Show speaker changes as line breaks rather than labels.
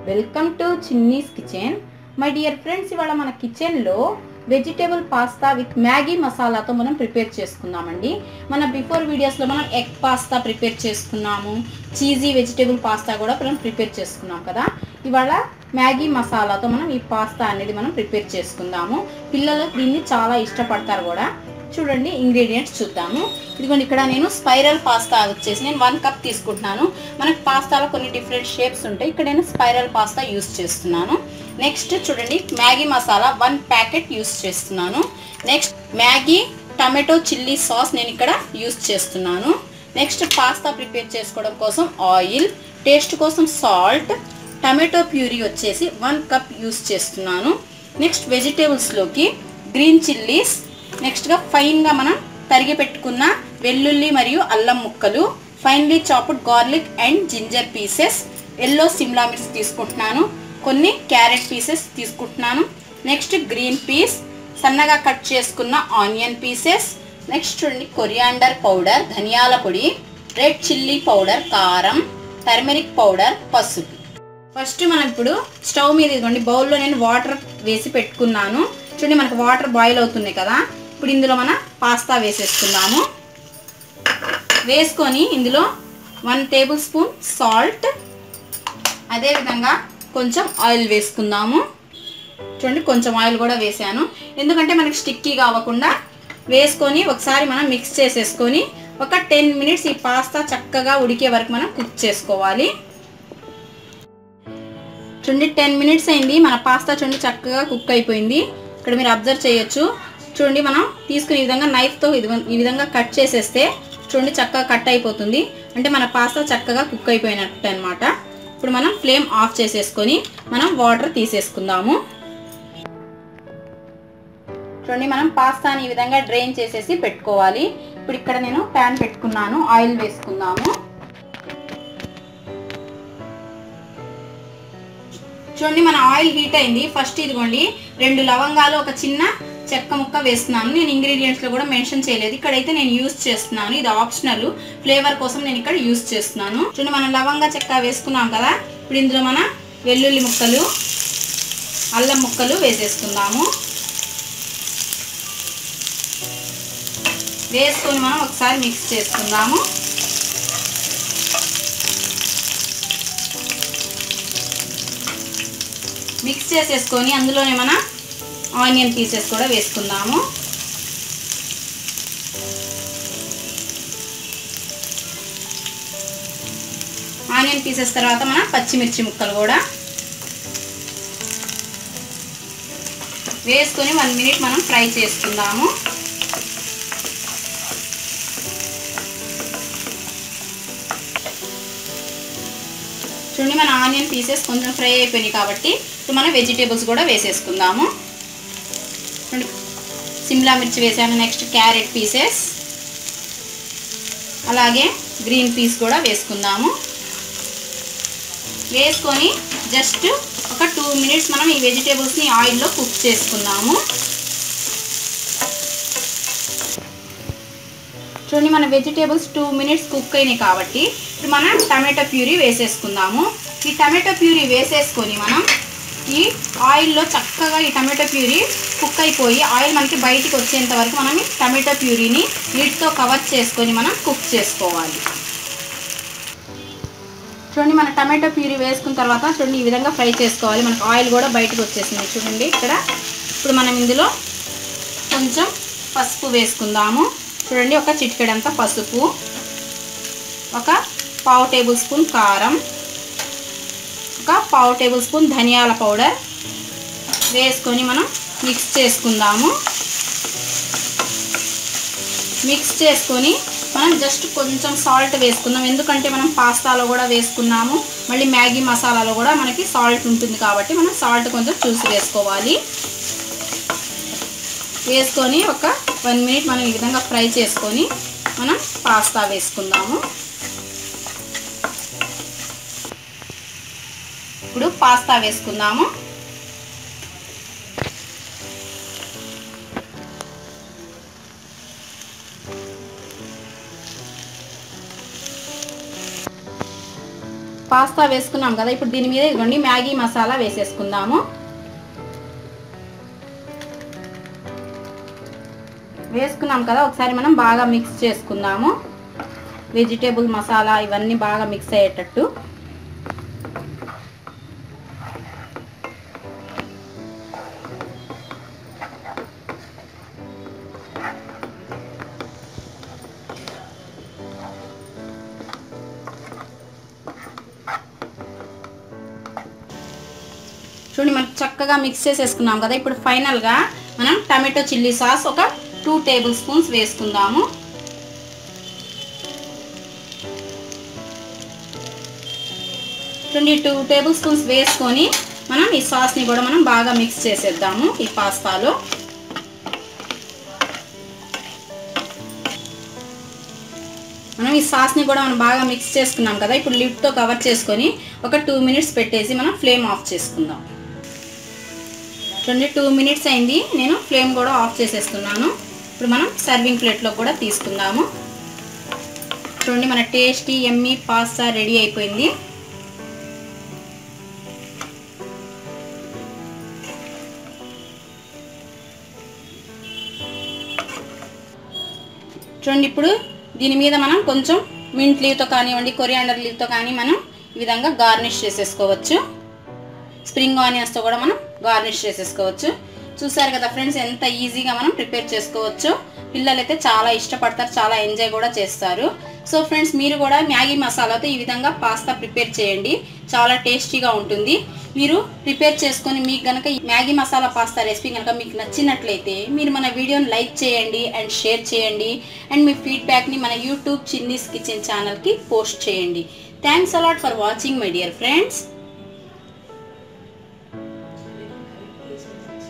welcome to Chinni's kitchen my dear friends ఇవాళ మన కిచెన్లో వెజిటేబుల్ పాస్తా విత్ మ్యాగీ మసాలాతో మనం ప్రిపేర్ చేసుకుందామండి మన బిఫోర్ వీడియోస్లో మనం ఎగ్ పాస్తా ప్రిపేర్ చేసుకున్నాము చీజీ వెజిటేబుల్ పాస్తా కూడా మనం ప్రిపేర్ చేసుకున్నాం కదా ఇవాళ మ్యాగీ మసాలాతో మనం ఈ పాస్తా అనేది మనం ప్రిపేర్ చేసుకుందాము పిల్లలు దీన్ని చాలా ఇష్టపడతారు కూడా చూడండి ఇంగ్రీడియంట్స్ చూద్దాము ఇదిగోండి ఇక్కడ నేను స్పైరల్ పాస్తా వచ్చేసి నేను వన్ కప్ తీసుకుంటున్నాను మనకి పాస్తాలో కొన్ని డిఫరెంట్ షేప్స్ ఉంటాయి ఇక్కడ నేను స్పైరల్ పాస్తా యూస్ చేస్తున్నాను నెక్స్ట్ చూడండి Maggi masala one packet use చేస్తున్నాను next Maggi tomato chilli sauce నేను ఇక్కడ యూస్ చేస్తున్నాను నెక్స్ట్ పాస్తా ప్రిపేర్ చేసుకోవడం కోసం ఆయిల్ టేస్ట్ కోసం సాల్ట్ టమాటో ప్యూరీ వచ్చేసి వన్ కప్ యూస్ చేస్తున్నాను నెక్స్ట్ వెజిటేబుల్స్లోకి గ్రీన్ చిల్లీస్ నెక్స్ట్గా ఫైన్గా మనం తరిగి పెట్టుకున్న వెల్లుల్లి మరియు అల్లం ముక్కలు finely chopped garlic and ginger pieces yellow Shimla మిర్చి తీసుకుంటున్నాను కొన్ని క్యారెట్ పీసెస్ తీసుకుంటున్నాను నెక్స్ట్ గ్రీన్ పీస్ సన్నగా కట్ చేసుకున్న ఆనియన్ పీసెస్ నెక్స్ట్ చూడండి కొరియాండర్ పౌడర్ ధనియాల పొడి రెడ్ చిల్లీ పౌడర్ కారం టర్మరిక్ పౌడర్ పసుపు ఫస్ట్ మనం ఇప్పుడు స్టవ్ మీద ఇదిగోండి బౌల్లో నేను వాటర్ వేసి పెట్టుకున్నాను చూడండి మనకు వాటర్ బాయిల్ అవుతున్నాయి కదా ఇప్పుడు ఇందులో మనం పాస్తా వేసేసుకుందాము వేసుకొని ఇందులో వన్ టేబుల్ స్పూన్ సాల్ట్ అదేవిధంగా కొంచెం ఆయిల్ వేసుకుందాము చూడండి కొంచెం ఆయిల్ కూడా వేసాను ఎందుకంటే మనకి స్టిక్కీగా అవ్వకుండా వేసుకొని ఒకసారి మనం మిక్స్ చేసేసుకొని ఒక టెన్ మినిట్స్ ఈ పాస్తా చక్కగా ఉడికే వరకు మనం కుక్ చేసుకోవాలి చూడండి టెన్ మినిట్స్ అయింది మన పాస్తా చూడండి చక్కగా కుక్ అయిపోయింది ఇక్కడ మీరు అబ్జర్వ్ చేయొచ్చు చూడండి మనం తీసుకుని ఈ విధంగా నైఫ్తో ఈ విధంగా కట్ చేసేస్తే చూడండి చక్కగా కట్ అయిపోతుంది అంటే మన పాస్తా చక్కగా కుక్ అయిపోయినట్టు అనమాట ఇప్పుడు మనం ఫ్లేమ్ ఆఫ్ చేసేసుకొని మనం వాటర్ తీసేసుకుందాము చూడండి మనం పాస్తాని ఈ విధంగా డ్రైన్ చేసేసి పెట్టుకోవాలి ఇప్పుడు ఇక్కడ నేను ప్యాన్ పెట్టుకున్నాను ఆయిల్ వేసుకుందాము చూడండి మన ఆయిల్ హీట్ అయింది ఫస్ట్ ఇదిగోండి రెండు లవంగాలు ఒక చిన్న చెక్క ముక్క వేస్తున్నాను నేను ఇంగ్రీడియంట్స్లో కూడా మెన్షన్ చేయలేదు ఇక్కడైతే నేను యూస్ చేస్తున్నాను ఇది ఆప్షనల్ ఫ్లేవర్ కోసం నేను ఇక్కడ యూస్ చేస్తున్నాను చూడండి మనం లవంగా చెక్క వేసుకున్నాం కదా ఇప్పుడు ఇందులో మన వెల్లుల్లి ముక్కలు అల్లం ముక్కలు వేసేసుకుందాము వేసుకొని మనం ఒకసారి మిక్స్ చేసుకుందాము మిక్స్ చేసేసుకొని అందులోనే మన ఆనియన్ పీసెస్ కూడా వేసుకుందాము ఆనియన్ పీసెస్ తర్వాత మన పచ్చిమిర్చి ముక్కలు కూడా వేసుకొని వన్ మినిట్ మనం ఫ్రై చేసుకుందాము చూడండి మన ఆనియన్ పీసెస్ కొంచెం ఫ్రై అయిపోయినాయి కాబట్టి ఇప్పుడు మనం వెజిటేబుల్స్ కూడా వేసేసుకుందాము చూడండి సిమ్లా మిర్చి వేసాను నెక్స్ట్ క్యారెట్ పీసెస్ అలాగే గ్రీన్ పీస్ కూడా వేసుకుందాము వేసుకొని జస్ట్ ఒక టూ మినిట్స్ మనం ఈ వెజిటేబుల్స్ని ఆయిల్లో కుక్ చేసుకుందాము చూడండి మన వెజిటేబుల్స్ టూ మినిట్స్ కుక్ అయినాయి కాబట్టి ఇప్పుడు మనం టమాటో ప్యూరీ వేసేసుకుందాము ఈ టమాటో ప్యూరీ వేసేసుకొని మనం ఈ ఆయిల్లో చక్కగా ఈ టమాటో ప్యూరీ కుక్ అయిపోయి ఆయిల్ మనకి బయటికి వచ్చేంత వరకు మనం ఈ టమాటో ప్యూరీని నీటితో కవర్ చేసుకొని మనం కుక్ చేసుకోవాలి చూడండి మన టమాటో ప్యూరీ వేసుకున్న తర్వాత చూడండి ఈ విధంగా ఫ్రై చేసుకోవాలి మనకు ఆయిల్ కూడా బయటకు వచ్చేసింది చూడండి ఇక్కడ ఇప్పుడు మనం ఇందులో కొంచెం పసుపు వేసుకుందాము చూడండి ఒక చిటికెడంత పసుపు ఒక పావు టేబుల్ స్పూన్ కారం ఒక పావు టేబుల్ స్పూన్ ధనియాల పౌడర్ వేసుకొని మనం మిక్స్ చేసుకుందాము మిక్స్ చేసుకొని మనం జస్ట్ కొంచెం సాల్ట్ వేసుకుందాం ఎందుకంటే మనం పాస్తాలో కూడా వేసుకున్నాము మళ్ళీ మ్యాగీ మసాలాలో కూడా మనకి సాల్ట్ ఉంటుంది కాబట్టి మనం సాల్ట్ కొంచెం చూసి వేసుకోవాలి వేసుకొని ఒక వన్ మినిట్ మనం ఈ విధంగా ఫ్రై చేసుకొని మనం పాస్తా వేసుకుందాము ఇప్పుడు పాస్తా వేసుకుందాము పాస్తా వేసుకున్నాం కదా ఇప్పుడు దీని మీద ఇదిగోండి మ్యాగీ మసాలా వేసేసుకుందాము వేసుకున్నాం కదా ఒకసారి మనం బాగా మిక్స్ చేసుకుందాము వెజిటేబుల్ మసాలా ఇవన్నీ బాగా మిక్స్ అయ్యేటట్టు చూడండి మనం చక్కగా మిక్స్ చేసేసుకున్నాం కదా ఇప్పుడు ఫైనల్గా మనం టమాటో చిల్లీ సాస్ ఒక టూ టేబుల్ స్పూన్స్ వేసుకుందాము చూడండి టూ టేబుల్ స్పూన్స్ వేసుకొని మనం ఈ సాస్ని కూడా మనం బాగా మిక్స్ చేసేద్దాము ఈ పాస్తాలో మనం ఈ సాస్ని కూడా మనం బాగా మిక్స్ చేసుకున్నాం కదా ఇప్పుడు లిడ్తో కవర్ చేసుకొని ఒక టూ మినిట్స్ పెట్టేసి మనం ఫ్లేమ్ ఆఫ్ చేసుకుందాం చూడండి టూ మినిట్స్ అయింది నేను ఫ్లేమ్ కూడా ఆఫ్ చేసేస్తున్నాను ఇప్పుడు మనం సర్వింగ్ ప్లేట్లో కూడా తీసుకుందాము చూడండి మన టేస్టీ ఎమ్మీ పాస్తా రెడీ అయిపోయింది చూడండి ఇప్పుడు దీని మీద మనం కొంచెం మింట్ లీవ్తో కానివ్వండి కొరియాండర్ లీవ్తో కానీ మనం ఈ విధంగా గార్నిష్ చేసేసుకోవచ్చు స్ప్రింగ్ ఆనియన్స్తో కూడా మనం గార్నిష్ చేసేసుకోవచ్చు చూసారు కదా ఫ్రెండ్స్ ఎంత ఈజీగా మనం ప్రిపేర్ చేసుకోవచ్చు పిల్లలైతే చాలా ఇష్టపడతారు చాలా ఎంజాయ్ కూడా చేస్తారు సో ఫ్రెండ్స్ మీరు కూడా మ్యాగీ మసాలాతో ఈ విధంగా పాస్తా ప్రిపేర్ చేయండి చాలా టేస్టీగా ఉంటుంది మీరు ప్రిపేర్ చేసుకొని మీకు కనుక ఈ మ్యాగీ మసాలా పాస్తా రెసిపీ కనుక మీకు నచ్చినట్లయితే మీరు మన వీడియోని లైక్ చేయండి అండ్ షేర్ చేయండి అండ్ మీ ఫీడ్బ్యాక్ని మన యూట్యూబ్ చిన్నీస్ కిచెన్ ఛానల్కి పోస్ట్ చేయండి thanks a lot for watching my dear friends